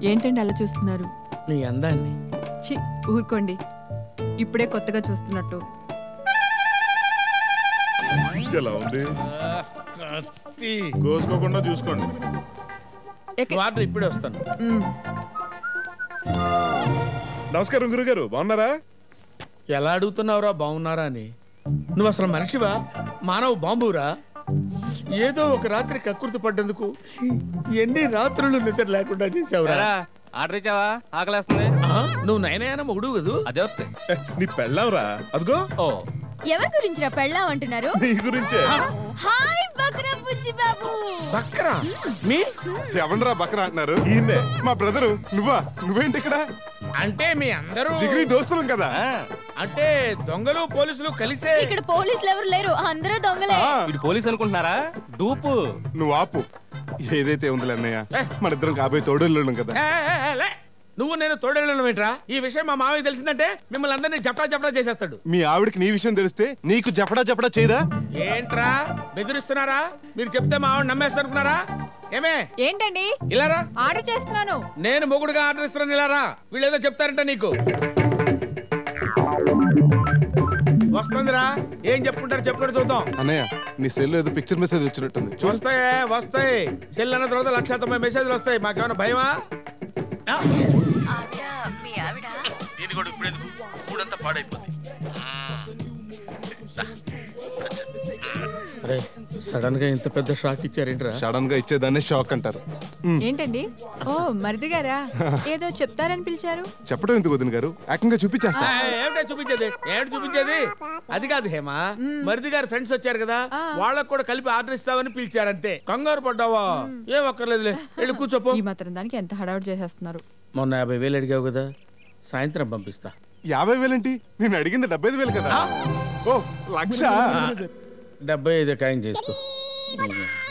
ఏంటండి అలా చూస్తున్నారు నీ అందాన్ని చి ఊరుకోండి ఇప్పుడే కొత్తగా చూస్తున్నట్టు ఎలా ఉంది కత్తి. కోసుకోకుండా చూసుకోండి ఎక్క- నువ్వు ఆర్డర్ ఇప్పుడే వస్తాను మ్, నమస్కారం గురుగారు బాగున్నారా ఎలా అడుగుతున్నావురా బాగున్నారా అని నువ్వు అసలు మనిషివా మానవ బాంబురా ఏదో ఒక రాత్రి కక్కుర్తి పడ్డందుకు ఎన్ని రాత్రులు నిద్ర లేకుండా చేసావురా ఎరా, ఆర్డర్ ఇచ్చావా ఆకలేస్తుంది ఆ? నువ్వు నయనయాన మొగుడు కదూ అదే వస్తాయి ఏ, నీ పెళ్ళాంరా అదిగో ఓ ఎవరి గురించి రా పెళ్ళాం అంటున్నారు నీ గురించే హాయ్ బక్రా బుజ్జి బాబు బక్కరా మీ ఎవనరా బక్కన అంటున్నారు ఈయన్నే మా బ్రదరు నువ్వా నువ్వేంటి ఇక్కడ అంటే మీ అందరూ జిగిరి దోస్తులం కదా అంటే దొంగలు పోలీసులు కలిసే ఇక్కడ పోలీసులు ఎవరు లేరు అందరూ దొంగలే ఆ, ఇటు పోలీస్ అనుకుంటున్నారా డూపు నువ్వు ఆపు ఏదైతే ఉందిలే అన్నయ్య మన ఇద్దరం కాబోయే తోడేళ్ళు కదా ఏ, ఏ, ఏ, లే. నువ్వు నేను తోడేళ్ళను ఏంట్రా ఈ విషయం మా మామయ్య తెలిసిందంటే మిమ్మల్ని అందరినీ జప్టా జప్టా చేసేస్తాడు మీ ఆవిడకి నీ విషయం తెలిస్తే నీకు చెప్పడా చెప్పడా చేయదా ఏంట్రా బెదిరిస్తున్నారా మీరు చెప్తే మా ఆవిడ నమ్మేస్తానుకున్నారా ఏమే ఏంటండి ఇలారా ఆర్డర్ చేస్తున్నాను నేను మొగుడుగా ఆర్డర్ ఇస్తున్నాను ఇలారా వీళ్ళు ఏదో చెప్తారంట నీకు వస్తుందిరా ఏం చెప్పుకుంటారు చెప్పుకుంటూ చూద్దాం అన్నయ్య నీ సెల్ ఏదో పిక్చర్ మెసేజ్ వచ్చినట్టుంది చూడు వస్తాయి వస్తాయి సెల్ అన్న తర్వాత లక్ష తొంభై మెసేజ్లు వస్తాయి మాకేమైనా భయమా ఆ? దీని కూడా ఇప్పుడు ఎందుకు మూడంతా పాడైపోతుంది అరే సడన్ గా ఇంత పెద్ద షాక్ ఇచ్చారేంట్రా సడన్ గా ఇచ్చేదాన్ని షాక్ అంటారు ఏంటండి ఓ మరిది గారా ఏదో చెప్తారని పిలిచారు చెప్పడం ఎందుకు వదిన గారు ఏకంగా చూపించేస్తా ఆ, ఏమిటో చూపించేది ఏమిటి చూపించేది అది కాదు హేమ మరిది గారి ఫ్రెండ్స్ వచ్చారు కదా ఆ. వాళ్ళకు కూడా కలిపి ఆర్డర్ ఇస్తామని పిలిచారంతే కంగారు పడ్డావా ఏం అక్కర్లేదులే వెళ్ళి కూర్చోపో ఈ మాత్రం దానికి ఎంత హడావుడి చేసేస్తున్నారు మొన్న యాభై వేలు అడిగావు కదా సాయంత్రం పంపిస్తా యాభై వేలేంటి నేను అడిగింది డెబ్బై ఐదు వేలు కదా ఓ లక్ష డెబ్బై ఐదు ఖాయం చేసుకో